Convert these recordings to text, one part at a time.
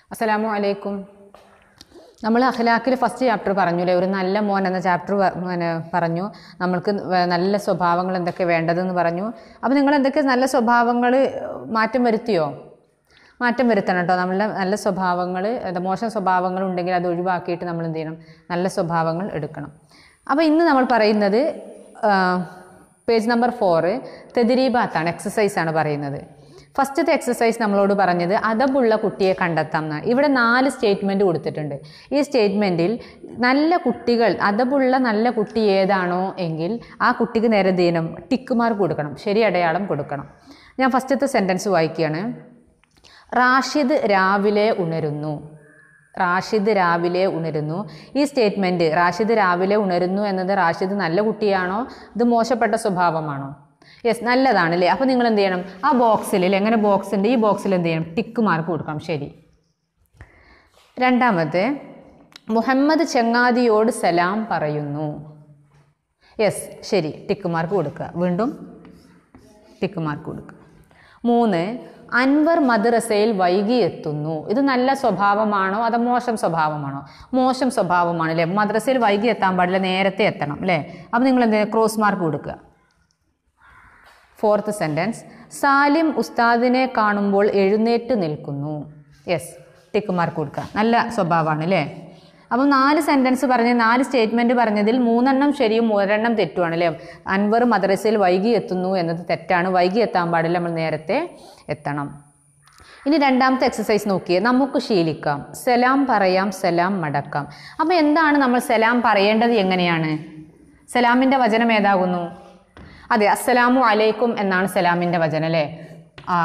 അസ്സലാമു അലൈക്കും നമ്മൾ അഖലാഖിൽ ഫസ്റ്റ് ചാപ്റ്റർ പറഞ്ഞില്ലേ ഒരു നല്ല മോൻ എന്ന ചാപ്റ്റർ പിന്നെ പറഞ്ഞു നമ്മൾക്ക് വേ- നല്ല സ്വഭാവങ്ങൾ എന്തൊക്കെ വേണ്ടതെന്ന് പറഞ്ഞു അപ്പോൾ നിങ്ങൾ എന്തൊക്കെ നല്ല സ്വഭാവങ്ങൾ മാറ്റം വരുത്തിയോ മാറ്റം വരുത്തണം കേട്ടോ നമ്മളുടെ നല്ല സ്വഭാവങ്ങൾ എന്താ മോശം സ്വഭാവങ്ങൾ ഉണ്ടെങ്കിൽ അത് ഒഴിവാക്കിയിട്ട് നമ്മൾ എന്ത് ചെയ്യണം നല്ല സ്വഭാവങ്ങൾ എടുക്കണം അപ്പോൾ ഇന്ന് നമ്മൾ പറയുന്നത് പേജ് നമ്പർ ഫോറ് തെതിരീബാത്താണ് എക്സസൈസ് ആണ് പറയുന്നത് ഫസ്റ്റത്തെ എക്സസൈസ് നമ്മളോട് പറഞ്ഞത് അതബുള്ള കുട്ടിയെ കണ്ടെത്താം എന്നാണ് ഇവിടെ നാല് സ്റ്റേറ്റ്മെൻറ്റ് കൊടുത്തിട്ടുണ്ട് ഈ സ്റ്റേറ്റ്മെൻറ്റിൽ നല്ല കുട്ടികൾ അതബുള്ള നല്ല കുട്ടി ഏതാണോ എങ്കിൽ ആ കുട്ടിക്ക് നേരെ ദീനം ടിക്ക് മാർക്ക് കൊടുക്കണം ശരി അടയാളം കൊടുക്കണം ഞാൻ ഫസ്റ്റത്തെ സെൻറ്റൻസ് വായിക്കുകയാണ് റാഷിദ് രാവിലെ ഉണരുന്നു റാഷിദ് രാവിലെ ഉണരുന്നു ഈ സ്റ്റേറ്റ്മെൻറ്റ് റാഷിദ് രാവിലെ ഉണരുന്നു എന്നത് റാഷിദ് നല്ല കുട്ടിയാണോ ഇത് മോശപ്പെട്ട സ്വഭാവമാണോ യെസ് നല്ലതാണ് അല്ലേ അപ്പോൾ നിങ്ങൾ എന്ത് ചെയ്യണം ആ ബോക്സിൽ അല്ലേ എങ്ങനെ ബോക്സിൻ്റെ ഈ ബോക്സിൽ എന്ത് ചെയ്യണം ടിക്ക് മാർക്ക് കൊടുക്കണം ശരി രണ്ടാമത്തെ മുഹമ്മദ് ചങ്ങാതിയോട് സലാം പറയുന്നു യെസ് ശരി ടിക്ക് മാർക്ക് കൊടുക്കുക വീണ്ടും ടിക്ക് മാർക്ക് കൊടുക്കുക മൂന്ന് അൻവർ മദ്രസയിൽ വൈകി എത്തുന്നു ഇത് നല്ല സ്വഭാവമാണോ അതോ മോശം സ്വഭാവമാണോ മോശം സ്വഭാവമാണ് അല്ലേ മദ്രസയിൽ വൈകി എത്താൻ പാടില്ല നേരത്തെ എത്തണം അല്ലേ അപ്പോൾ നിങ്ങൾ എന്ത് ക്രോസ് മാർക്ക് കൊടുക്കുക ഫോർത്ത് സെൻറ്റൻസ് സാലിം ഉസ്താദിനെ കാണുമ്പോൾ എഴുന്നേറ്റ് നിൽക്കുന്നു യെസ് ടിക്ക് മാർക്ക് കൊടുക്കുക നല്ല സ്വഭാവമാണ് അല്ലേ അപ്പം നാല് സെൻറ്റൻസ് പറഞ്ഞ് നാല് സ്റ്റേറ്റ്മെൻറ്റ് പറഞ്ഞതിൽ മൂന്നെണ്ണം ശരിയും ഒരെണ്ണം തെറ്റുമാണ് അല്ലേ അൻവർ മദ്രസയിൽ വൈകി എത്തുന്നു എന്നത് തെറ്റാണ് വൈകി എത്താൻ പാടില്ല നമ്മൾ നേരത്തെ എത്തണം ഇനി രണ്ടാമത്തെ എക്സസൈസ് നോക്കിയേ നമുക്ക് ശീലിക്കാം സലാം പറയാം സലാം മടക്കാം അപ്പോൾ എന്താണ് നമ്മൾ സലാം പറയേണ്ടത് എങ്ങനെയാണ് സലാമിൻ്റെ വചനം ഏതാകുന്നു അതെ അസ്സലാമു അലൈക്കും എന്നാണ് സലാമിൻ്റെ വചനം അല്ലേ ആ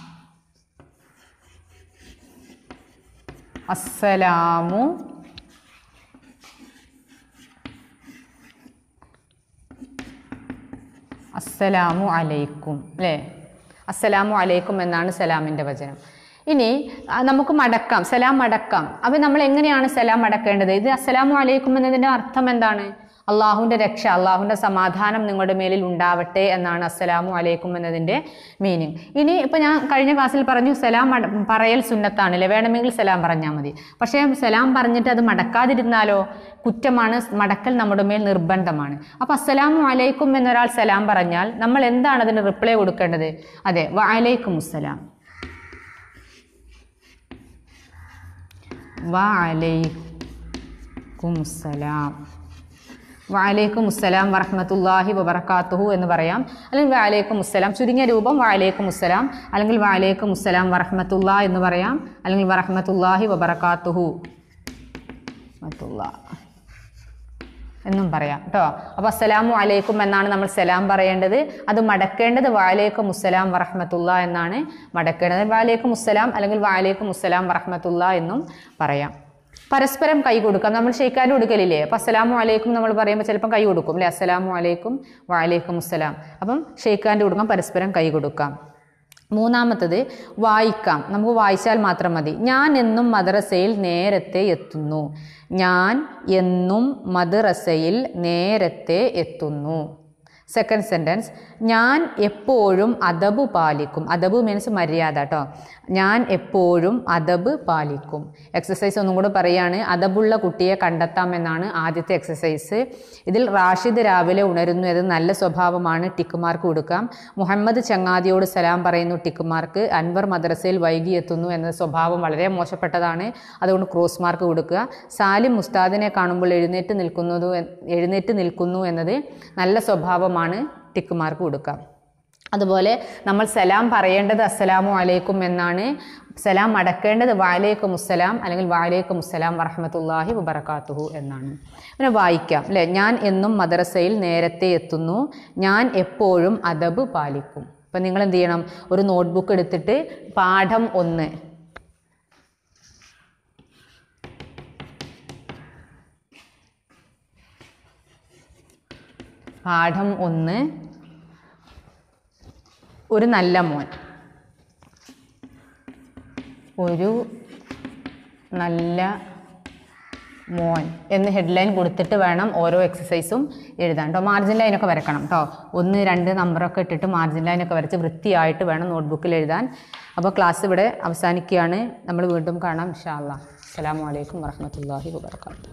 അസ്സലാമു അസ്സലാമു അലൈക്കും അല്ലേ അസ്സലാമു അലൈക്കും എന്നാണ് സലാമിൻ്റെ വചനം ഇനി ആ, നമുക്ക് മടക്കാം സലാം മടക്കാം അപ്പം നമ്മൾ എങ്ങനെയാണ് സലാം മടക്കേണ്ടത് ഇത് അസ്സലാമു അലൈക്കും എന്നതിൻ്റെ അർത്ഥം എന്താണ് അള്ളാഹുവിൻ്റെ രക്ഷ അള്ളാഹുവിൻ്റെ സമാധാനം നിങ്ങളുടെ മേലിൽ ഉണ്ടാവട്ടെ എന്നാണ് അസ്സലാമു അലൈക്കും എന്നതിൻ്റെ മീനിങ് ഇനി ഇപ്പം ഞാൻ കഴിഞ്ഞ ക്ലാസ്സിൽ പറഞ്ഞു സലാം മട പറയൽ സുന്നത്താണല്ലേ വേണമെങ്കിൽ സലാം പറഞ്ഞാൽ മതി പക്ഷേ സലാം പറഞ്ഞിട്ട് അത് മടക്കാതിരുന്നാലോ കുറ്റമാണ് മടക്കൽ നമ്മുടെ മേൽ നിർബന്ധമാണ് അപ്പോൾ അസ്സലാമു അലൈക്കും എന്നൊരാൾ സലാം പറഞ്ഞാൽ നമ്മൾ എന്താണ് അതിന് റിപ്ലൈ കൊടുക്കേണ്ടത് അതെ വഅലൈക്കും അസ്സലാം വഅലൈക്കും അസ്സലാം വഅലൈക്കും അസ്സലാം വറഹ്മത്തുള്ളാഹി വബറകാതുഹു എന്ന് പറയാം അല്ലെങ്കിൽ വഅലൈക്കും അസ്സലാം ചുരുങ്ങിയ രൂപം വഅലൈക്കും അസ്സലാം അല്ലെങ്കിൽ വഅലൈക്കും അസ്സലാം വറഹ്മത്തുള്ളാ എന്ന് പറയാം അല്ലെങ്കിൽ വറഹ്മത്തുള്ളാഹി വബറകാതുഹു വറഹ്മത്തുള്ളാ എന്നും പറയാം കേട്ടോ അപ്പോൾ അസ്സലാമു അലൈക്കും എന്നാണ് നമ്മൾ സലാം പറയേണ്ടത് അത് മടക്കേണ്ടത് വാലേക്കും മുസ്സലാം വറഹ്മത്തുള്ള എന്നാണ് മടക്കേണ്ടത് വാലേക്കും മുസ്സലാം അല്ലെങ്കിൽ വാലേക്കും മുസ്സലാം വറഹ്മത്തുള്ള എന്നും പറയാം പരസ്പരം കൈ കൊടുക്കാം നമ്മൾ ഷെയ്ക്കാൻ്റെ കൊടുക്കലില്ലേ അപ്പോൾ അസ്സലാമു അലൈക്കും നമ്മൾ പറയുമ്പോൾ ചിലപ്പം കൈ കൊടുക്കും അല്ലേ അസ്സലാമു അലൈക്കും വാലേക്കും മുസ്സലാം അപ്പം ഷെയ്ക്കാൻ്റെ കൊടുക്കാം പരസ്പരം കൈ കൊടുക്കാം മൂന്നാമത്തത് വായിക്കാം നമുക്ക് വായിച്ചാൽ മാത്രം മതി ഞാൻ എന്നും മദ്രസയിൽ നേരത്തെ എത്തുന്നു ഞാൻ എന്നും മദ്രസയിൽ നേരത്തെ എത്തുന്നു സെക്കൻഡ് സെൻറ്റൻസ് ഞാൻ എപ്പോഴും അദബ് പാലിക്കും അദബ് മീൻസ് മര്യാദ കേട്ടോ ഞാൻ എപ്പോഴും അദബ് പാലിക്കും എക്സസൈസ് ഒന്നും കൂടെ പറയാണ് അദബുള്ള കുട്ടിയെ കണ്ടെത്താം എന്നാണ് ആദ്യത്തെ എക്സസൈസ് ഇതിൽ റാഷിദ് രാവിലെ ഉണരുന്നു അത് നല്ല സ്വഭാവമാണ് ടിക്ക് മാർക്ക് കൊടുക്കാം മുഹമ്മദ് ചങ്ങാതിയോട് സലാം പറയുന്നു ടിക്ക് മാർക്ക് അൻവർ മദ്രസയിൽ വൈകി എത്തുന്നു എന്ന സ്വഭാവം വളരെ മോശപ്പെട്ടതാണ് അതുകൊണ്ട് ക്രോസ് മാർക്ക് കൊടുക്കുക സാലിം മുസ്താദിനെ കാണുമ്പോൾ എഴുന്നേറ്റ് നിൽക്കുന്നത് എഴുന്നേറ്റ് നിൽക്കുന്നു എന്നത് നല്ല സ്വഭാവമാണ് ടിക്ക് മാർക്ക് കൊടുക്കാം അതുപോലെ നമ്മൾ സലാം പറയേണ്ടത് അസ്സലാമു അലൈക്കും എന്നാണ് സലാം അടക്കേണ്ടത് വാലേക്കും മുസ്സലാം അല്ലെങ്കിൽ വാലേക്കും മുസ്സലാം വറഹമത്തല്ലാഹി വബർക്കാത്തുഹു എന്നാണ് പിന്നെ വായിക്കാം അല്ലേ ഞാൻ എന്നും മദ്രസയിൽ നേരത്തെ എത്തുന്നു ഞാൻ എപ്പോഴും അദബ് പാലിക്കും അപ്പം നിങ്ങൾ എന്ത് ചെയ്യണം ഒരു നോട്ട്ബുക്ക് എടുത്തിട്ട് പാഠം ഒന്ന് പാഠം ഒന്ന് ഒരു നല്ല മോൻ ഒരു നല്ല മോൻ എന്ന് ഹെഡ്ലൈൻ കൊടുത്തിട്ട് വേണം ഓരോ എക്സസൈസും എഴുതാൻ കേട്ടോ മാർജിൻ ലൈനൊക്കെ വരക്കണം കേട്ടോ ഒന്ന് രണ്ട് നമ്പറൊക്കെ ഇട്ടിട്ട് മാർജിൻ ലൈനൊക്കെ വരച്ച് വൃത്തിയായിട്ട് വേണം നോട്ട്ബുക്കിൽ എഴുതാൻ അപ്പോൾ ക്ലാസ് ഇവിടെ അവസാനിക്കുകയാണ് നമ്മൾ വീണ്ടും കാണാം ഇൻഷാ അല്ലാ അസ്സലാമു അലൈക്കും വറഹ്മത്തുള്ളാഹി വബർക്കാത്തു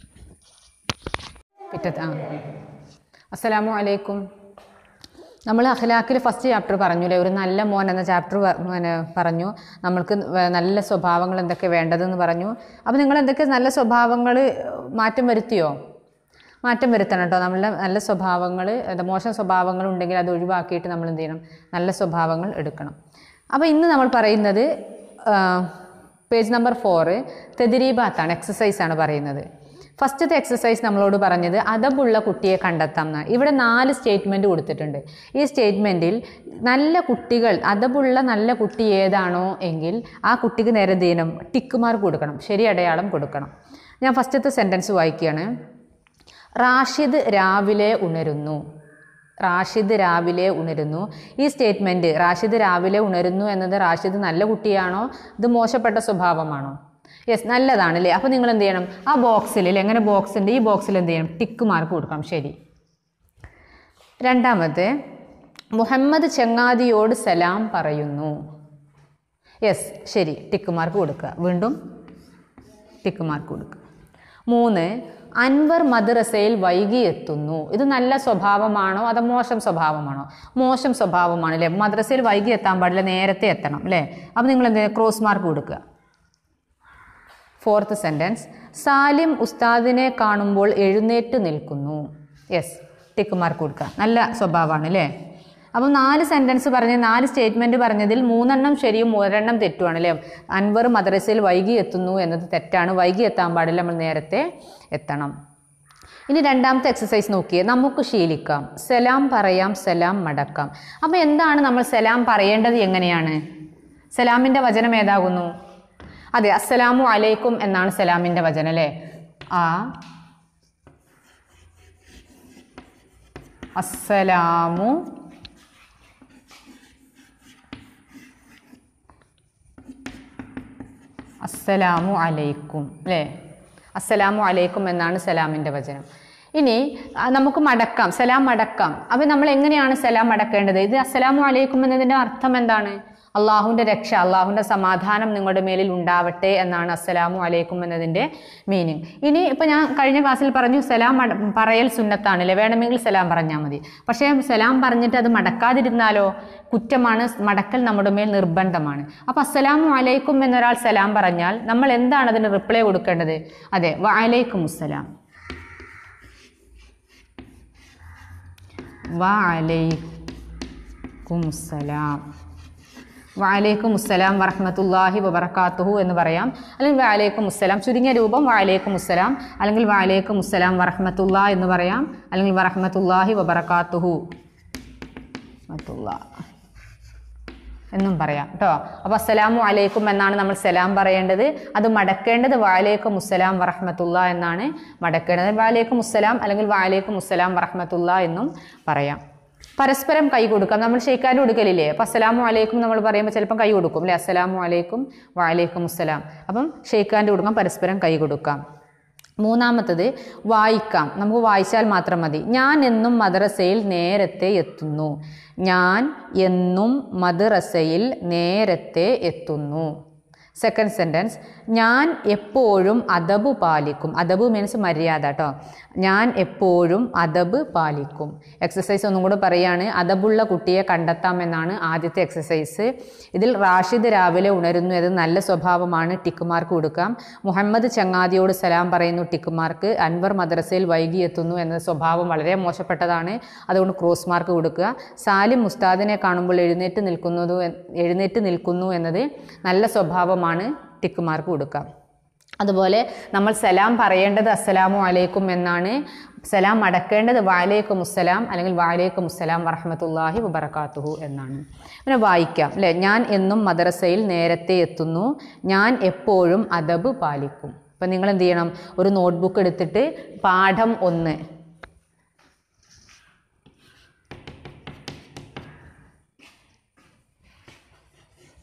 പിറ്റത്തെ ആ അസ്സലാമു അലൈക്കും നമ്മൾ അഖലാഖിൽ ഫസ്റ്റ് ചാപ്റ്റർ പറഞ്ഞില്ലേ ഒരു നല്ല മോൻ എന്ന ചാപ്റ്റർ പറഞ്ഞു നമ്മൾക്ക് വേ- നല്ല സ്വഭാവങ്ങൾ എന്തൊക്കെ വേണ്ടതെന്ന് പറഞ്ഞു അപ്പോൾ നിങ്ങൾ എന്തൊക്കെ നല്ല സ്വഭാവങ്ങൾ മാറ്റം വരുത്തിയോ മാറ്റം വരുത്തണം കേട്ടോ നമ്മളുടെ നല്ല സ്വഭാവങ്ങൾ എന്താ മോശം സ്വഭാവങ്ങൾ ഉണ്ടെങ്കിൽ അത് ഒഴിവാക്കിയിട്ട് നമ്മൾ എന്ത് ചെയ്യണം നല്ല സ്വഭാവങ്ങൾ എടുക്കണം അപ്പോൾ ഇന്ന് നമ്മൾ പറയുന്നത് പേജ് നമ്പർ ഫോറ് തെതിരീബാത്താണ് എക്സസൈസ് ആണ് പറയുന്നത് ഫസ്റ്റത്തെ എക്സസൈസ് നമ്മളോട് പറഞ്ഞത് അതബുള്ള കുട്ടിയെ കണ്ടെത്താം എന്നാണ് ഇവിടെ നാല് സ്റ്റേറ്റ്മെൻറ്റ് കൊടുത്തിട്ടുണ്ട് ഈ സ്റ്റേറ്റ്മെൻറ്റിൽ നല്ല കുട്ടികൾ അതബുള്ള നല്ല കുട്ടി ഏതാണോ എങ്കിൽ ആ കുട്ടിക്ക് നേരെ എന്ത് ചെയ്യണം ടിക്ക് മാർക്ക് കൊടുക്കണം ശരി അടയാളം കൊടുക്കണം ഞാൻ ഫസ്റ്റത്തെ സെൻറ്റൻസ് വായിക്കുകയാണ് റാഷിദ് രാവിലെ ഉണരുന്നു റാഷിദ് രാവിലെ ഉണരുന്നു ഈ സ്റ്റേറ്റ്മെൻറ്റ് റാഷിദ് രാവിലെ ഉണരുന്നു എന്നത് റാഷിദ് നല്ല കുട്ടിയാണോ ഇത് മോശപ്പെട്ട സ്വഭാവമാണോ യെസ് നല്ലതാണ് അല്ലേ അപ്പോൾ നിങ്ങൾ എന്ത് ചെയ്യണം ആ ബോക്സിൽ അല്ലേ എങ്ങനെ ബോക്സ് ഉണ്ട് ഈ ബോക്സിൽ എന്ത് ചെയ്യണം ടിക്ക് മാർക്ക് കൊടുക്കണം ശരി രണ്ടാമത്തെ മുഹമ്മദ് ചങ്ങാതിയോട് സലാം പറയുന്നു യെസ് ശരി ടിക്ക് മാർക്ക് കൊടുക്കുക വീണ്ടും ടിക്ക് മാർക്ക് കൊടുക്കുക മൂന്ന് അൻവർ മദ്രസയിൽ വൈകി എത്തുന്നു ഇത് നല്ല സ്വഭാവമാണോ അതോ മോശം സ്വഭാവമാണോ മോശം സ്വഭാവമാണ് അല്ലേ മദ്രസയിൽ വൈകി എത്താൻ പാടില്ല നേരത്തെ എത്തണം അല്ലേ അപ്പോൾ നിങ്ങൾ എന്ത് ക്രോസ് മാർക്ക് കൊടുക്കുക ഫോർത്ത് സെൻറ്റൻസ് സാലിം ഉസ്താദിനെ കാണുമ്പോൾ എഴുന്നേറ്റ് നിൽക്കുന്നു യെസ് ടിക്ക് മാർക്ക് കൊടുക്കുക നല്ല സ്വഭാവമാണ് അല്ലേ അപ്പം നാല് സെൻറ്റൻസ് പറഞ്ഞ് നാല് സ്റ്റേറ്റ്മെൻറ്റ് പറഞ്ഞതിൽ മൂന്നെണ്ണം ശരിയും ഒരെണ്ണം തെറ്റുമാണ് അല്ലേ അൻവർ മദ്രസയിൽ വൈകി എത്തുന്നു എന്നത് തെറ്റാണ് വൈകി എത്താൻ പാടില്ല നമ്മൾ നേരത്തെ എത്തണം ഇനി രണ്ടാമത്തെ എക്സസൈസ് നോക്കിയേ നമുക്ക് ശീലിക്കാം സലാം പറയാം സലാം മടക്കാം അപ്പോൾ എന്താണ് നമ്മൾ സലാം പറയേണ്ടത് എങ്ങനെയാണ് സലാമിൻ്റെ വചനം ഏതാകുന്നു അതെ അസ്സലാമു അലൈക്കും എന്നാണ് സലാമിൻ്റെ വചനം അല്ലേ ആ അസ്സലാമു അസ്സലാമു അലൈക്കും അല്ലേ അസ്സലാമു അലൈക്കും എന്നാണ് സലാമിൻ്റെ വചനം ഇനി ആ, നമുക്ക് മടക്കാം സലാം മടക്കാം അപ്പം നമ്മൾ എങ്ങനെയാണ് സലാം മടക്കേണ്ടത് ഇത് അസ്സലാമു അലൈക്കും എന്നതിൻ്റെ അർത്ഥം എന്താണ് അള്ളാഹുവിൻ്റെ രക്ഷ അള്ളാഹുവിൻ്റെ സമാധാനം നിങ്ങളുടെ മേലിൽ ഉണ്ടാവട്ടെ എന്നാണ് അസ്സലാമു അലൈക്കും എന്നതിൻ്റെ മീനിങ് ഇനി ഇപ്പം ഞാൻ കഴിഞ്ഞ ക്ലാസ്സിൽ പറഞ്ഞു സലാം മട പറയൽ സുന്നത്താണല്ലേ വേണമെങ്കിൽ സലാം പറഞ്ഞാൽ മതി പക്ഷേ സലാം പറഞ്ഞിട്ട് അത് മടക്കാതിരുന്നാലോ കുറ്റമാണ് മടക്കൽ നമ്മുടെ മേൽ നിർബന്ധമാണ് അപ്പോൾ അസ്സലാമു അലൈക്കും എന്നൊരാൾ സലാം പറഞ്ഞാൽ നമ്മൾ എന്താണ് അതിന് റിപ്ലൈ കൊടുക്കേണ്ടത് അതെ വഅലൈക്കും അസ്സലാം വഅലൈക്കും അസ്സലാം വഅലൈക്കും അസ്സലാം വറഹ്മത്തുള്ളാഹി വബറകാതുഹു എന്ന് പറയാം അല്ലെങ്കിൽ വഅലൈക്കും അസ്സലാം ചുരുങ്ങിയ രൂപം വഅലൈക്കും അസ്സലാം അല്ലെങ്കിൽ വഅലൈക്കും അസ്സലാം വറഹ്മത്തുള്ളാ എന്ന് പറയാം അല്ലെങ്കിൽ വറഹ്മത്തുള്ളാഹി വബറകാതുഹു വറഹ്മത്തുള്ളാ എന്നും പറയാം കേട്ടോ അപ്പോൾ അസ്സലാമു അലൈക്കും എന്നാണ് നമ്മൾ സലാം പറയേണ്ടത് അത് മടക്കേണ്ടത് വാലേക്കും മുസ്സലാം വറഹ്മത്തുള്ള എന്നാണ് മടക്കേണ്ടത് വാലേക്കും മുസ്സലാം അല്ലെങ്കിൽ വാലേക്കും മുസ്സലാം വറഹ്മത്തുള്ള എന്നും പറയാം പരസ്പരം കൈ കൊടുക്കാം നമ്മൾ ഷെയ്ക്കാൻ്റെ കൊടുക്കലില്ലേ അപ്പോൾ അസ്സലാമു അലൈക്കും നമ്മൾ പറയുമ്പോൾ ചിലപ്പം കൈ കൊടുക്കും അല്ലേ അസ്സലാമു അലൈക്കും വാലേക്കും മുസ്സലാം അപ്പം ഷെയ്ക്കാൻ്റെ കൊടുക്കാം പരസ്പരം കൈ കൊടുക്കാം മൂന്നാമത്തത് വായിക്കാം നമുക്ക് വായിച്ചാൽ മാത്രം മതി ഞാൻ എന്നും മദ്രസയിൽ നേരത്തെ എത്തുന്നു ഞാൻ എന്നും മദ്രസയിൽ നേരത്തെ എത്തുന്നു സെക്കൻഡ് സെൻറ്റൻസ് ഞാൻ എപ്പോഴും അദബ് പാലിക്കും അദബ് മീൻസ് മര്യാദ കേട്ടോ ഞാൻ എപ്പോഴും അദബ് പാലിക്കും എക്സസൈസ് ഒന്നും കൂടെ പറയാണ് അദബുള്ള കുട്ടിയെ കണ്ടെത്താം എന്നാണ് ആദ്യത്തെ എക്സസൈസ് ഇതിൽ റാഷിദ് രാവിലെ ഉണരുന്നു അത് നല്ല സ്വഭാവമാണ് ടിക്ക് മാർക്ക് കൊടുക്കാം മുഹമ്മദ് ചങ്ങാതിയോട് സലാം പറയുന്നു ടിക്ക് മാർക്ക് അൻവർ മദ്രസയിൽ വൈകി എത്തുന്നു എന്ന സ്വഭാവം വളരെ മോശപ്പെട്ടതാണ് അതുകൊണ്ട് ക്രോസ് മാർക്ക് കൊടുക്കുക സാലിം മുസ്താദിനെ കാണുമ്പോൾ എഴുന്നേറ്റ് നിൽക്കുന്നത് എഴുന്നേറ്റ് നിൽക്കുന്നു എന്നത് നല്ല സ്വഭാവമാണ് ടിക്ക് മാർക്ക് കൊടുക്കാം അതുപോലെ നമ്മൾ സലാം പറയേണ്ടത് അസ്സലാമു അലൈക്കും എന്നാണ് സലാം അടക്കേണ്ടത് വാലേക്കും മുസ്സലാം അല്ലെങ്കിൽ വാലേക്കും മുസ്സലാം വറഹമത്തല്ലാഹി വബർക്കാത്തുഹു എന്നാണ് പിന്നെ വായിക്കാം അല്ലേ ഞാൻ എന്നും മദ്രസയിൽ നേരത്തെ എത്തുന്നു ഞാൻ എപ്പോഴും അദബ് പാലിക്കും അപ്പം നിങ്ങൾ എന്ത് ചെയ്യണം ഒരു നോട്ട്ബുക്ക് എടുത്തിട്ട് പാഠം ഒന്ന്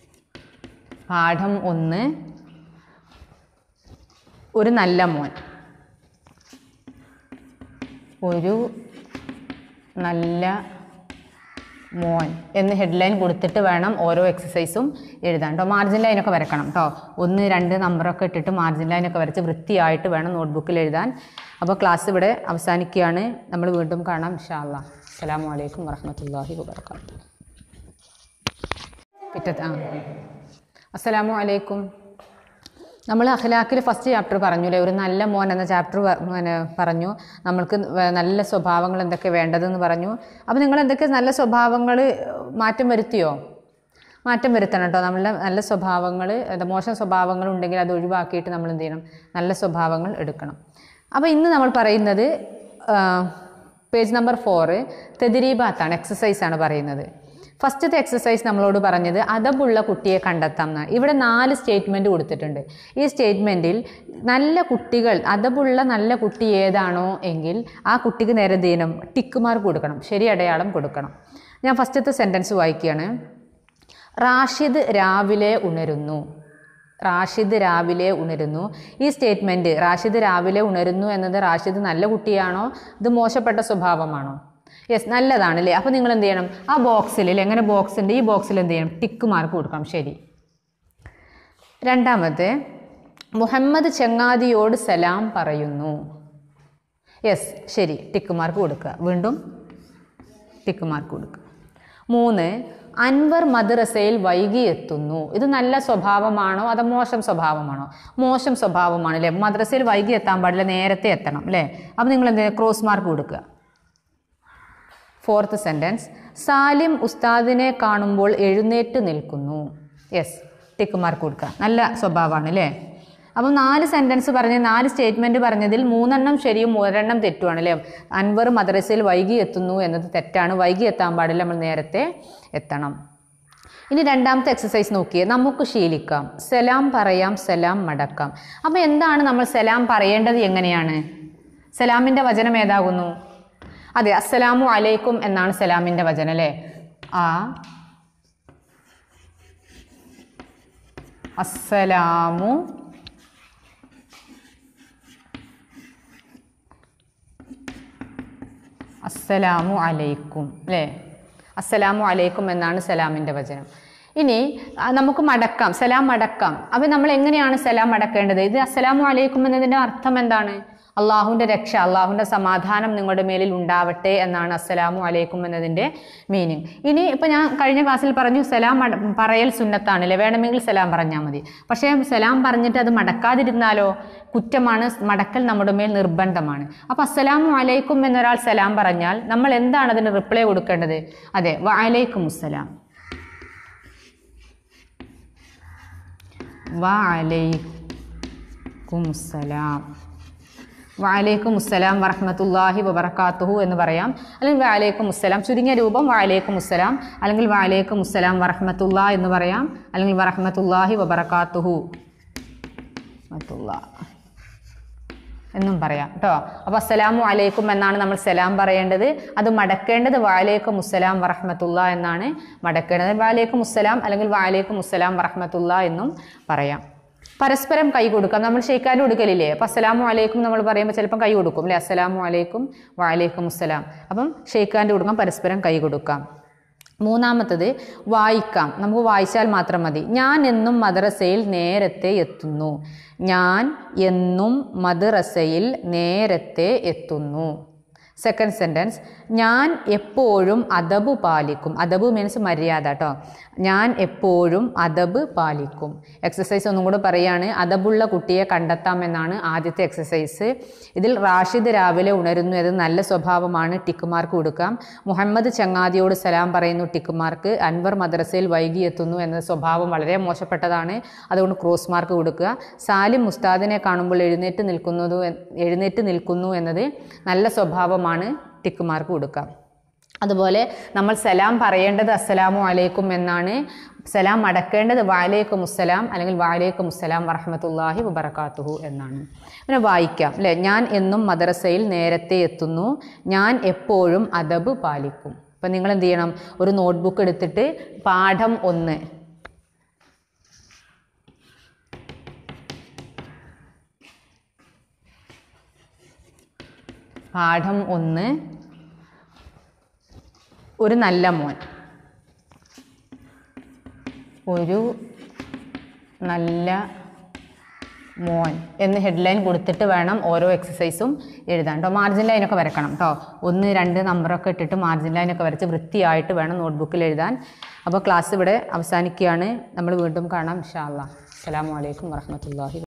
പാഠം ഒന്ന് ഒരു നല്ല മോൻ ഒരു നല്ല മോൻ എന്ന് ഹെഡ്ലൈൻ കൊടുത്തിട്ട് വേണം ഓരോ എക്സസൈസും എഴുതാൻ കേട്ടോ മാർജിൻ ലൈനൊക്കെ വരക്കണം കേട്ടോ ഒന്ന് രണ്ട് നമ്പറൊക്കെ ഇട്ടിട്ട് മാർജിൻ ലൈനൊക്കെ വരച്ച് വൃത്തിയായിട്ട് വേണം നോട്ട്ബുക്കിൽ എഴുതാൻ അപ്പോൾ ക്ലാസ് ഇവിടെ അവസാനിക്കുകയാണ് നമ്മൾ വീണ്ടും കാണാം ഇൻഷാ അല്ലാ അസ്സലാമു അലൈക്കും വറഹ്മത്തുള്ളാഹി വബർക്കാത്തു പിറ്റത്തെ ആ അസ്സലാമു അലൈക്കും നമ്മൾ അഖലാഖിൽ ഫസ്റ്റ് ചാപ്റ്റർ പറഞ്ഞില്ലേ ഒരു നല്ല മോൻ എന്ന ചാപ്റ്റർ പറഞ്ഞു നമ്മൾക്ക് വേ- നല്ല സ്വഭാവങ്ങൾ എന്തൊക്കെ വേണ്ടതെന്ന് പറഞ്ഞു അപ്പോൾ നിങ്ങൾ എന്തൊക്കെ നല്ല സ്വഭാവങ്ങൾ മാറ്റം വരുത്തിയോ മാറ്റം വരുത്തണം കേട്ടോ നമ്മളുടെ നല്ല സ്വഭാവങ്ങൾ എന്താ മോശം സ്വഭാവങ്ങൾ ഉണ്ടെങ്കിൽ അത് ഒഴിവാക്കിയിട്ട് നമ്മൾ എന്ത് ചെയ്യണം നല്ല സ്വഭാവങ്ങൾ എടുക്കണം അപ്പോൾ ഇന്ന് നമ്മൾ പറയുന്നത് പേജ് നമ്പർ ഫോറ് തെതിരീബാത്താണ് എക്സസൈസാണ് പറയുന്നത് ഫസ്റ്റത്തെ എക്സസൈസ് നമ്മളോട് പറഞ്ഞത് അതബുള്ള കുട്ടിയെ കണ്ടെത്താം എന്നാണ് ഇവിടെ നാല് സ്റ്റേറ്റ്മെൻറ്റ് കൊടുത്തിട്ടുണ്ട് ഈ സ്റ്റേറ്റ്മെൻറ്റിൽ നല്ല കുട്ടികൾ അതബുള്ള നല്ല കുട്ടി ഏതാണോ എങ്കിൽ ആ കുട്ടിക്ക് നേരെ ദീനം ടിക്ക് മാർക്ക് കൊടുക്കണം ശരി അടയാളം കൊടുക്കണം ഞാൻ ഫസ്റ്റത്തെ സെൻറ്റൻസ് വായിക്കുകയാണ് റാഷിദ് രാവിലെ ഉണരുന്നു റാഷിദ് രാവിലെ ഉണരുന്നു ഈ സ്റ്റേറ്റ്മെൻറ്റ് റാഷിദ് രാവിലെ ഉണരുന്നു എന്നത് റാഷിദ് നല്ല കുട്ടിയാണോ ഇത് മോശപ്പെട്ട സ്വഭാവമാണോ യെസ് നല്ലതാണ് അല്ലേ അപ്പോൾ നിങ്ങൾ എന്ത് ചെയ്യണം ആ ബോക്സിൽ എങ്ങനെ ബോക്സ് ഉണ്ട് ഈ ബോക്സിൽ എന്ത് ചെയ്യണം ടിക്ക് മാർക്ക് കൊടുക്കണം ശരി രണ്ടാമത്തെ മുഹമ്മദ് ചങ്ങാതിയോട് സലാം പറയുന്നു യെസ് ശരി ടിക്ക് മാർക്ക് കൊടുക്കുക വീണ്ടും ടിക്ക് മാർക്ക് കൊടുക്കുക മൂന്ന് അൻവർ മദ്രസയിൽ വൈകി എത്തുന്നു ഇത് നല്ല സ്വഭാവമാണോ അതോ മോശം സ്വഭാവമാണോ മോശം സ്വഭാവമാണ് അല്ലേ മദ്രസയിൽ വൈകി എത്താൻ പാടില്ല നേരത്തെ എത്തണം അല്ലേ അപ്പോൾ നിങ്ങൾ എന്ത് ക്രോസ് മാർക്ക് കൊടുക്കുക ഫോർത്ത് സെൻറ്റൻസ് സാലിം ഉസ്താദിനെ കാണുമ്പോൾ എഴുന്നേറ്റ് നിൽക്കുന്നു യെസ് ടിക്ക് മാർക്ക് കൊടുക്കുക നല്ല സ്വഭാവമാണ് അല്ലേ അപ്പം നാല് സെൻറ്റൻസ് പറഞ്ഞ് നാല് സ്റ്റേറ്റ്മെൻറ്റ് പറഞ്ഞതിൽ മൂന്നെണ്ണം ശരിയും ഒരെണ്ണം തെറ്റുമാണ് അല്ലേ അൻവർ മദ്രസയിൽ വൈകി എത്തുന്നു എന്നത് തെറ്റാണ് വൈകി എത്താൻ പാടില്ല നമ്മൾ നേരത്തെ എത്തണം ഇനി രണ്ടാമത്തെ എക്സസൈസ് നോക്കിയേ നമുക്ക് ശീലിക്കാം സലാം പറയാം സലാം മടക്കാം അപ്പോൾ എന്താണ് നമ്മൾ സലാം പറയേണ്ടത് എങ്ങനെയാണ് സലാമിൻ്റെ വചനം ഏതാകുന്നു അതെ അസ്സലാമു അലൈക്കും എന്നാണ് സലാമിൻ്റെ വചനം അല്ലേ ആ അസ്സലാമു അസ്സലാമു അലൈക്കും അല്ലേ അസ്സലാമു അലൈക്കും എന്നാണ് സലാമിൻ്റെ വചനം ഇനി ആ, നമുക്ക് മടക്കാം സലാം മടക്കാം അപ്പം നമ്മൾ എങ്ങനെയാണ് സലാം മടക്കേണ്ടത് ഇത് അസ്സലാമു അലൈക്കും എന്നതിൻ്റെ അർത്ഥം എന്താണ് അള്ളാഹുവിൻ്റെ രക്ഷ അള്ളാഹുവിൻ്റെ സമാധാനം നിങ്ങളുടെ മേലിൽ ഉണ്ടാവട്ടെ എന്നാണ് അസ്സലാമു അലൈക്കും എന്നതിൻ്റെ മീനിങ് ഇനി ഇപ്പം ഞാൻ കഴിഞ്ഞ ക്ലാസ്സിൽ പറഞ്ഞു സലാം മട പറയൽ സുന്നത്താണല്ലേ വേണമെങ്കിൽ സലാം പറഞ്ഞാൽ മതി പക്ഷേ സലാം പറഞ്ഞിട്ട് അത് മടക്കാതിരുന്നാലോ കുറ്റമാണ് മടക്കൽ നമ്മുടെ മേൽ നിർബന്ധമാണ് അപ്പോൾ അസ്സലാമു അലൈക്കും എന്നൊരാൾ സലാം പറഞ്ഞാൽ നമ്മൾ എന്താണ് അതിന് റിപ്ലൈ കൊടുക്കേണ്ടത് അതെ വഅലൈക്കും അസ്സലാം വഅലൈക്കും അസ്സലാം വഅലൈക്കും അസ്സലാം വറഹ്മത്തുള്ളാഹി വബറകാതുഹു എന്ന് പറയാം അല്ലെങ്കിൽ വഅലൈക്കും അസ്സലാം ചുരുങ്ങിയ രൂപം വഅലൈക്കും അസ്സലാം അല്ലെങ്കിൽ വഅലൈക്കും അസ്സലാം വറഹ്മത്തുള്ളാ എന്ന് പറയാം അല്ലെങ്കിൽ വറഹ്മത്തുള്ളാഹി വബറകാതുഹു വറഹ്മത്തുള്ളാ എന്നും പറയാം കേട്ടോ അപ്പോൾ അസ്സലാമു അലൈക്കും എന്നാണ് നമ്മൾ സലാം പറയേണ്ടത് അത് മടക്കേണ്ടത് വാലേക്കും മുസ്സലാം വറഹ്മത്തുള്ള എന്നാണ് മടക്കേണ്ടത് വാലേക്കും മുസ്സലാം അല്ലെങ്കിൽ വാലേക്കും മുസ്സലാം വറഹ്മത്തുള്ള എന്നും പറയാം പരസ്പരം കൈ കൊടുക്കാം നമ്മൾ ഷെയ്ക്കാൻ കൊടുക്കലില്ലേ അപ്പോൾ അസ്സലാമു അലൈക്കും നമ്മൾ പറയുമ്പോൾ ചിലപ്പം കൈ കൊടുക്കും അല്ലേ അസ്സലാമു അലൈക്കും വാലേക്കും മുസ്സലാം അപ്പം ഷെയ്ക്കാൻ്റെ കൊടുക്കാം പരസ്പരം കൈ കൊടുക്കാം മൂന്നാമത്തത് വായിക്കാം നമുക്ക് വായിച്ചാൽ മാത്രം മതി ഞാൻ എന്നും മദ്രസയിൽ നേരത്തെ എത്തുന്നു ഞാൻ എന്നും മദ്രസയിൽ നേരത്തെ എത്തുന്നു സെക്കൻഡ് സെൻറ്റൻസ് ഞാൻ എപ്പോഴും അദബ് പാലിക്കും അദബ് മീൻസ് മര്യാദ കേട്ടോ ഞാൻ എപ്പോഴും അദബ് പാലിക്കും എക്സസൈസ് ഒന്നും കൂടെ പറയാണ് അദബുള്ള കുട്ടിയെ കണ്ടെത്താമെന്നാണ് ആദ്യത്തെ എക്സസൈസ് ഇതിൽ റാഷിദ് രാവിലെ ഉണരുന്നു അത് നല്ല സ്വഭാവമാണ് ടിക്ക് മാർക്ക് കൊടുക്കാം മുഹമ്മദ് ചങ്ങാതിയോട് സലാം പറയുന്നു ടിക്ക് മാർക്ക് അൻവർ മദ്രസയിൽ വൈകി എത്തുന്നു എന്ന സ്വഭാവം വളരെ മോശപ്പെട്ടതാണ് അതുകൊണ്ട് ക്രോസ് മാർക്ക് കൊടുക്കുക സാലിം മുസ്താദിനെ കാണുമ്പോൾ എഴുന്നേറ്റ് നിൽക്കുന്നത് എഴുന്നേറ്റ് നിൽക്കുന്നു എന്നത് നല്ല സ്വഭാവമാണ് ടിക്ക് മാർക്ക് കൊടുക്കാം അതുപോലെ നമ്മൾ സലാം പറയേണ്ടത് അസ്സലാമു അലൈക്കും എന്നാണ് സലാം അടക്കേണ്ടത് വാലേക്കും മുസ്സലാം അല്ലെങ്കിൽ വാലേക്കും മുസ്സലാം വറഹമത്തല്ലാഹി വബർക്കാത്തുഹു എന്നാണ് പിന്നെ വായിക്കാം അല്ലേ ഞാൻ എന്നും മദ്രസയിൽ നേരത്തെ എത്തുന്നു ഞാൻ എപ്പോഴും അദബ് പാലിക്കും അപ്പം നിങ്ങൾ എന്ത് ചെയ്യണം ഒരു നോട്ട്ബുക്ക് എടുത്തിട്ട് പാഠം ഒന്ന് പാഠം ഒന്ന് ഒരു നല്ല മോൻ ഒരു നല്ല മോൻ എന്ന് ഹെഡ്ലൈൻ കൊടുത്തിട്ട് വേണം ഓരോ എക്സസൈസും എഴുതാൻ കേട്ടോ മാർജിൻ ലൈനൊക്കെ വരക്കണം കേട്ടോ ഒന്ന് രണ്ട് നമ്പറൊക്കെ ഇട്ടിട്ട് മാർജിൻ ലൈനൊക്കെ വരച്ച് വൃത്തിയായിട്ട് വേണം നോട്ട്ബുക്കിൽ എഴുതാൻ അപ്പോൾ ക്ലാസ് ഇവിടെ അവസാനിക്കുകയാണ് നമ്മൾ വീണ്ടും കാണാം ഇൻഷാ അല്ലാ അസ്സലാമു അലൈക്കും വറഹ്മത്തുള്ളാഹി